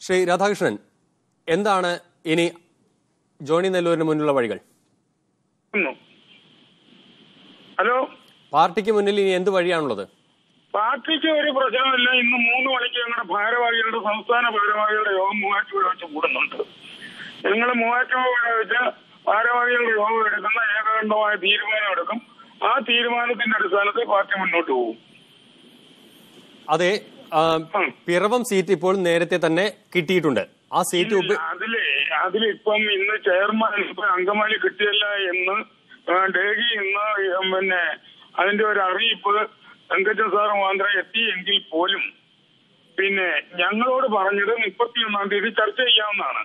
ശ്രീ രാധാകൃഷ്ണൻ എന്താണ് ഇനി ജോണി നെല്ലൂരിന് മുന്നിലുള്ള വഴികൾ ഉം. ഹലോ പാർട്ടിക്ക് മുന്നിൽ ഇനി എന്ത് വഴിയാണുള്ളത് പാർട്ടിക്ക് ഒരു പ്രശ്നമില്ല ഇന്ന് മൂന്ന് മണിക്ക് ഞങ്ങളുടെ ഭാരവാഹികളുടെ സംസ്ഥാന ഭാരവാഹികളുടെ യോഗം മൂവാറ്റുപുഴ വെച്ച് കൂടുന്നുണ്ട് ഞങ്ങൾ മൂവാറ്റുപുഴ വെച്ച് ഭാരവാഹികളുടെ യോഗം എടുക്കുന്ന ഏകകണ്ഠമായ തീരുമാനം എടുക്കും ആ തീരുമാനത്തിന്റെ അടിസ്ഥാനത്തിൽ പാർട്ടി മുന്നോട്ട് പോകും അതെ ആ, ഉം. പിറവം സീറ്റ് ഇപ്പോൾ നേരത്തെ തന്നെ കിട്ടിയിട്ടുണ്ട് ആ സീറ്റ് ഉപ- അതിലെ അതിലിപ്പം ഇന്ന് ചെയർമാൻ ഇപ്പൊ അങ്കമാലി കിട്ടിയല്ല എന്ന് ആ, ഡൽഹി ഇന്ന് പിന്നെ അതിന്റെ ഒരു അറിയിപ്പ് വെങ്കച്ച സാർ മാത്രം എത്തിയെങ്കിൽ പോലും പിന്നെ ഞങ്ങളോട് പറഞ്ഞത് മുപ്പത്തിയൊന്നാം തീയതി ചർച്ച ചെയ്യാവുന്നതാണ്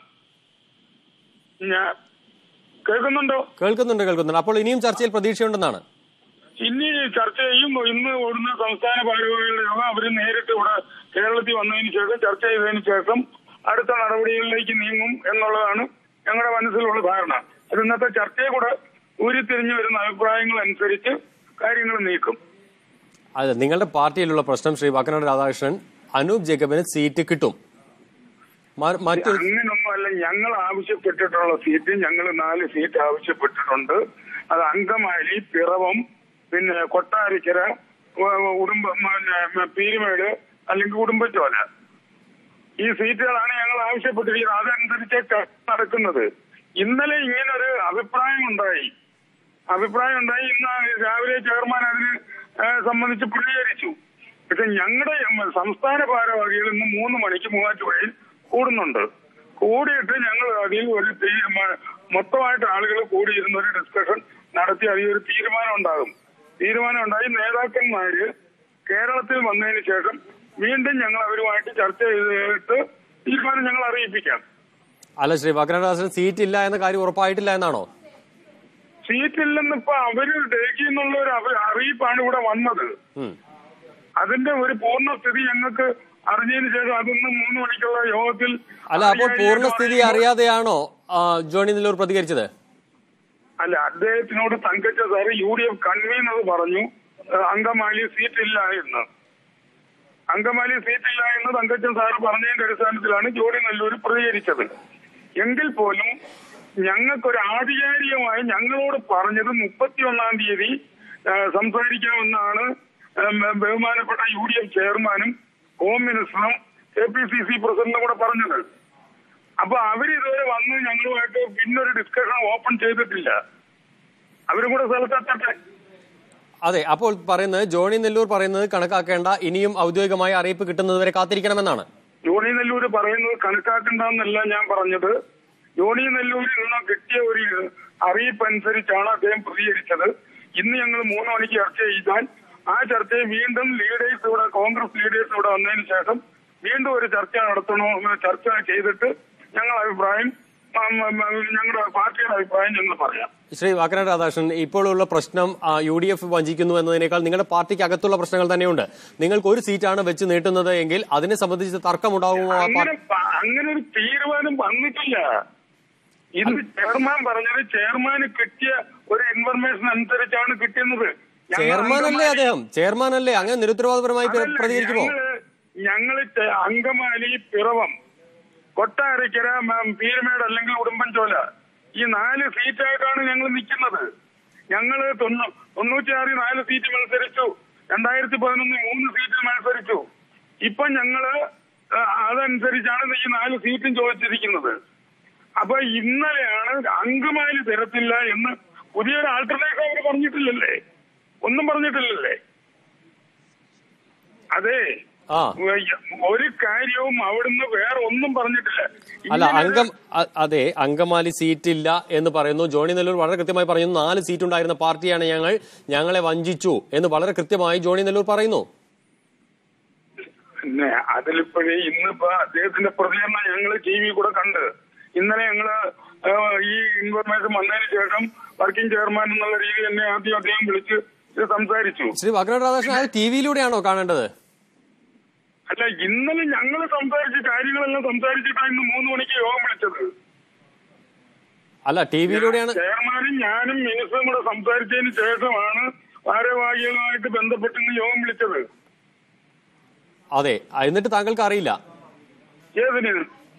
ഞാൻ കേൾക്കുന്നുണ്ടോ കേൾക്കുന്നുണ്ട് കേൾക്കുന്നുണ്ട് അപ്പോൾ ഇനിയും ചർച്ചയിൽ പ്രതീക്ഷയുണ്ടെന്നാണ് ഇനി ചർച്ച ചെയ്യും ഇന്ന് ഇവിടുന്ന് സംസ്ഥാന ഭാരവാഹികളുടെ യോഗം അവർ നേരിട്ട് ഇവിടെ കേരളത്തിൽ വന്നതിന് ശേഷം ചർച്ച ചെയ്തതിന് ശേഷം അടുത്ത നടപടികളിലേക്ക് നീങ്ങും എന്നുള്ളതാണ് ഞങ്ങളുടെ മനസ്സിലുള്ള ധാരണ അത് ഇന്നത്തെ ചർച്ചയെ കൂടെ ഉരുത്തിരിഞ്ഞു വരുന്ന അഭിപ്രായങ്ങൾ അനുസരിച്ച് കാര്യങ്ങൾ നീക്കും അതെ നിങ്ങളുടെ പാർട്ടിയിലുള്ള പ്രശ്നം ശ്രീ വാക്കനാട് രാധാകൃഷ്ണൻ അനൂപ് ജേക്കബിന് സീറ്റ് കിട്ടും മ- മറ്റൊരു അങ്ങനൊന്നുമല്ല ഞങ്ങൾ ആവശ്യപ്പെട്ടിട്ടുള്ള സീറ്റ് ഞങ്ങൾ നാല് സീറ്റ് ആവശ്യപ്പെട്ടിട്ടുണ്ട് അത് അങ്കമാലി പിറവം പിന്നെ കൊട്ടാരക്കര ഉ- ഉടുമ്പ പിന്നെ പീരുമേട് അല്ലെങ്കിൽ ഉടുമ്പച്ചോല ഈ സീറ്റുകളാണ് ഞങ്ങൾ ആവശ്യപ്പെട്ടിരിക്കുന്നത് അതനുസരിച്ച് ചർച്ച നടക്കുന്നത് ഇന്നലെ ഇങ്ങനൊരു അഭിപ്രായം ഉണ്ടായി അഭിപ്രായം ഉണ്ടായി ഇന്ന് രാവിലെ ചെയർമാൻ അതിന് ഏഹ്, സംബന്ധിച്ച് പ്രതികരിച്ചു പക്ഷെ ഞങ്ങളുടെ ഉം, സംസ്ഥാന ഭാരവാഹികൾ ഇന്ന് മൂന്ന് മണിക്ക് മൂവാറ്റുപുഴയിൽ കൂടുന്നുണ്ട് കൂടിയിട്ട് ഞങ്ങൾ അതിൽ ഒരു തീരുമാനം മൊത്തമായിട്ട് ആളുകൾ കൂടിയിരുന്ന ഒരു ഡിസ്കഷൻ നടത്തി അതിൽ ഒരു തീരുമാനം ഉണ്ടാകും തീരുമാനം ഉണ്ടായി നേതാക്കന്മാര് കേരളത്തിൽ വന്നതിന് ശേഷം വീണ്ടും ഞങ്ങൾ അവരുമായിട്ട് ചർച്ച ചെയ്തിട്ട് തീരുമാനം ഞങ്ങൾ അറിയിപ്പിക്കാം അല്ല ശ്രീ വാക്കനാട് രാധാകൃഷ്ണൻ സീറ്റ് ഇല്ല എന്ന കാര്യം ഉറപ്പായിട്ടില്ല എന്നാണോ സീറ്റില്ലെന്ന് ഇപ്പൊ അവര് ഡൽഹി എന്നുള്ള ഒരു അവ- അറിയിപ്പാണ് ഇവിടെ വന്നത് ഉം. അതിന്റെ ഒരു പൂർണ്ണസ്ഥിതി ഞങ്ങൾക്ക് അറിഞ്ഞതിന് ശേഷം അതൊന്ന് മൂന്ന് മണിക്കുള്ള യോഗത്തിൽ അല്ല അപ്പോൾ പൂർണ്ണസ്ഥിതി അറിയാതെയാണോ ആ, ജോണി നെല്ലൂർ പ്രതികരിച്ചത് അല്ല അദ്ദേഹത്തിനോട് തങ്കച്ച sir U D F convener പറഞ്ഞു ഏഹ്, അങ്കമാലി സീറ്റില്ല എന്ന് അങ്കമാലി സീറ്റില്ല എന്ന് തങ്കച്ചൻ സാറ് പറഞ്ഞതിന്റെ അടിസ്ഥാനത്തിലാണ് ജോഡി നെല്ലൂർ പ്രതികരിച്ചത് എങ്കിൽ പോലും ഞങ്ങൾക്കൊരു ആധികാരികമായി ഞങ്ങളോട് പറഞ്ഞത് മുപ്പത്തിയൊന്നാം തീയതി ഏഹ്, സംസാരിക്കാമെന്നാണ് ഏഹ്, ബഹുമാനപ്പെട്ട യു ഡി എഫ് ചെയർമാനും ഹോം മിനിസ്റ്ററും കെ പി സി സി പ്രസിഡന്റും കൂടെ പറഞ്ഞത് അപ്പൊ അവര് ഇതുവരെ വന്ന് ഞങ്ങളുമായിട്ട് പിന്നൊരു ഡിസ്കഷൻ ഓപ്പൺ ചെയ്തിട്ടില്ല അവരും കൂടെ സ്ഥലത്തെത്തട്ടെ അതെ അപ്പോൾ പറയുന്നത് ജോണി നെല്ലൂർ പറയുന്നത് കണക്കാക്കേണ്ട ഇനിയും ഔദ്യോഗികമായ അറിയിപ്പ് കിട്ടുന്നതുവരെ കാത്തിരിക്കണമെന്നാണ് ജോണി നെല്ലൂര് പറയുന്നത് കണക്കാക്കണ്ടെന്നല്ല ഞാൻ പറഞ്ഞത് ജോണി നെല്ലൂരിൽ നിന്ന് കിട്ടിയ ഒരു അറിയിപ്പ് അനുസരിച്ചാണ് അദ്ദേഹം പ്രതികരിച്ചത് ഇന്ന് ഞങ്ങൾ മൂന്ന് മണിക്ക് ചർച്ച ചെയ്താൽ ആ ചർച്ചയെ വീണ്ടും ലീഡേഴ്സ് ഇവിടെ കോൺഗ്രസ് ലീഡേഴ്സ് ഇവിടെ വന്നതിന് ശേഷം വീണ്ടും ഒരു ചർച്ച നടത്തണോ ചർച്ച ചെയ്തിട്ട് ഞങ്ങൾ അഭിപ്രായം ഉം, ഉം, ഞങ്ങളുടെ പാർട്ടിയുടെ അഭിപ്രായം ഞങ്ങൾ പറയാം ശ്രീ വാക്കനാട് രാധാകൃഷ്ണൻ ഇപ്പോഴുള്ള പ്രശ്നം ആ, യു ഡി എഫ് വഞ്ചിക്കുന്നു എന്നതിനേക്കാൾ നിങ്ങളുടെ പാർട്ടിക്ക് അകത്തുള്ള പ്രശ്നങ്ങൾ തന്നെയുണ്ട് നിങ്ങൾക്ക് ഒരു സീറ്റാണ് വെച്ച് നീട്ടുന്നത് എങ്കിൽ അതിനെ സംബന്ധിച്ച് തർക്കമുണ്ടാകുമോ ആ അങ്ങനെ പാർട്ടി പ- അങ്ങനെ ഒരു തീരുമാനം വന്നിട്ടില്ല ഇന്ന് ചെയർമാൻ പറഞ്ഞത് ചെയർമാന് കിട്ടിയ ഒരു ഇൻഫർമേഷൻ അനുസരിച്ചാണ് കിട്ടുന്നത് ഞങ്ങൾ ചെയർമാൻ അല്ലേ അങ്കമാലി- അദ്ദേഹം ചെയർമാൻ അല്ലേ അങ്ങനെ നിരുത്തരവാദപരമായി പ്ര- അതല്ല, പ്രതികരിക്കുമോ ഞങ്ങള് ഞങ്ങള് ചെ- അങ്കമാലി പിറവം കൊട്ടാരക്കര മ- പീരുമേട് അല്ലെങ്കിൽ ഉടുമ്പൻചോല ഈ നാല് സീറ്റായിട്ടാണ് ഞങ്ങൾ നിൽക്കുന്നത് ഞങ്ങള് തൊണ്ണൂ- തൊണ്ണൂറ്റിയാറിൽ നാല് സീറ്റ് മത്സരിച്ചു രണ്ടായിരത്തി പതിനൊന്ന് മൂന്ന് സീറ്റിൽ മത്സരിച്ചു ഇപ്പൊ ഞങ്ങള് ആ, അതനുസരിച്ചാണ് ഈ നാല് സീറ്റും ചോദിച്ചിരിക്കുന്നത് അപ്പൊ ഇന്നലെയാണ് അങ്കമാലി തരത്തില്ല എന്ന് പുതിയൊരു ആൾട്ടർനേറ്റീവ് അവർ പറഞ്ഞിട്ടില്ലല്ലേ ഒന്നും പറഞ്ഞിട്ടില്ലല്ലേ അതെ ആ ഒരു കാര്യവും അവിടുന്ന് വേറെ ഒന്നും പറഞ്ഞിട്ടില്ല അല്ല ഇങ്ങനെ അംഗം അ- അതെ അങ്കമാലി സീറ്റില്ല എന്ന് പറയുന്നു ജോണി നെല്ലൂർ വളരെ കൃത്യമായി പറയുന്നു നാല് സീറ്റ് ഉണ്ടായിരുന്ന പാർട്ടിയാണ് ഞങ്ങൾ ഞങ്ങളെ വഞ്ചിച്ചു എന്ന് വളരെ കൃത്യമായി ജോണി നെല്ലൂർ പറയുന്നു പിന്നെ അതിലിപ്പോഴേ ഇന്നിപ്പോ അദ്ദേഹത്തിന്റെ പ്രതികരണം ഞങ്ങൾ ടി വി കൂടെ കണ്ട് ഇന്നലെ ഞങ്ങള് ആ, ഈ ഇൻഫർമേഷൻ വന്നതിന് ശേഷം വർക്കിംഗ് ചെയർമാൻ എന്നുള്ള രീതിയിൽ എന്നെ ആദ്യം അദ്ദേഹം വിളിച്ച് ഇത് സംസാരിച്ചു ശ്രീ വാക്കനാട് രാധാകൃഷ്ണൻ അത് ടി വിയിലൂടെയാണോ കാണേണ്ടത് അല്ല ഇന്നലെ ഞങ്ങൾ സംസാരിച്ച കാര്യങ്ങളെല്ലാം സംസാരിച്ചിട്ടാണ് ഇന്ന് മൂന്ന് മണിക്ക് യോഗം വിളിച്ചത് അല്ല ടി വിയിലൂടെയാണ് ചെയർമാനും ഞാനും മിനിസ്റ്ററും കൂടെ സംസാരിച്ചതിന് ശേഷമാണ് ഭാരവാഹികളുമായിട്ട് ബന്ധപ്പെട്ട് ഇന്ന് യോഗം വിളിച്ചത് അതെ എന്നിട്ട് താങ്കൾക്ക് അറിയില്ല ഏതിന്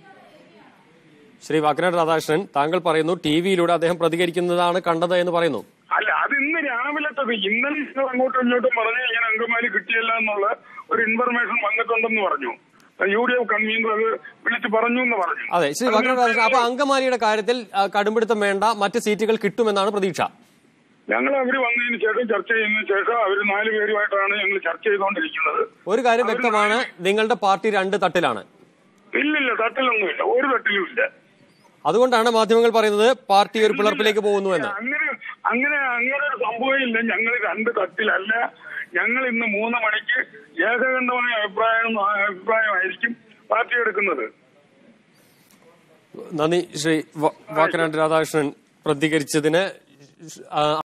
ശ്രീ വാക്കനാട് രാധാകൃഷ്ണൻ താങ്കൾ പറയുന്നു ടി വിയിലൂടെ അദ്ദേഹം പ്രതികരിക്കുന്നതാണ് കണ്ടത് എന്ന് പറയുന്നു അല്ല അത് ഇന്ന് രാവിലത്തത് ഇന്നലെ നിങ്ങൾ അങ്ങോട്ടും ഇങ്ങോട്ടും പറഞ്ഞു ഇങ്ങനെ അങ്കമാലി കിട്ടിയല്ല എന്നുള്ള ഒരു ഇൻഫർമേഷൻ വന്നിട്ടുണ്ടെന്ന് പറഞ്ഞു യു ഡി എഫ് കൺവീനർ അത് വിളിച്ച് പറഞ്ഞു എന്ന് പറഞ്ഞു അതെ ശ്രീ വാക്കനാട് രാധാകൃഷ്ണൻ അപ്പൊ അങ്കമാലിയുടെ കാര്യത്തിൽ ആ, കടുംപിടുത്തം വേണ്ട മറ്റ് സീറ്റുകൾ കിട്ടുമെന്നാണ് പ്രതീക്ഷ ഞങ്ങൾ അവര് വന്നതിന് ശേഷം ചർച്ച ചെയ്യുന്നതിന് ശേഷം അവർ നാല് പേരുമായിട്ടാണ് ഞങ്ങൾ ചർച്ച ചെയ്തുകൊണ്ടിരിക്കുന്നത് ഒരു കാര്യം വ്യക്തമാണ് നിങ്ങളുടെ പാർട്ടി രണ്ട് തട്ടിലാണ് ഇല്ലില്ല തട്ടിലൊന്നുമില്ല ഒരു തട്ടിലും ഇല്ല അതുകൊണ്ടാണ് മാധ്യമങ്ങൾ പറയുന്നത് പാർട്ടി ഒരു പിളർപ്പിലേക്ക് പോകുന്നു എന്ന് അങ്ങനെ അങ്ങനെ അങ്ങനെ ഒരു സംഭവമില്ല ഞങ്ങൾ രണ്ട് തട്ടിലല്ല ഞങ്ങൾ ഇന്ന് മൂന്ന് മണിക്ക് ഏകകണ്ഠമായ അഭിപ്രായം അഭിപ്രായമായിരിക്കും പാർട്ടി എടുക്കുന്നത് നന്ദി ശ്രീ വ- വാക്കനാട് രാധാകൃഷ്ണൻ പ്രതികരിച്ചതിന് ആ,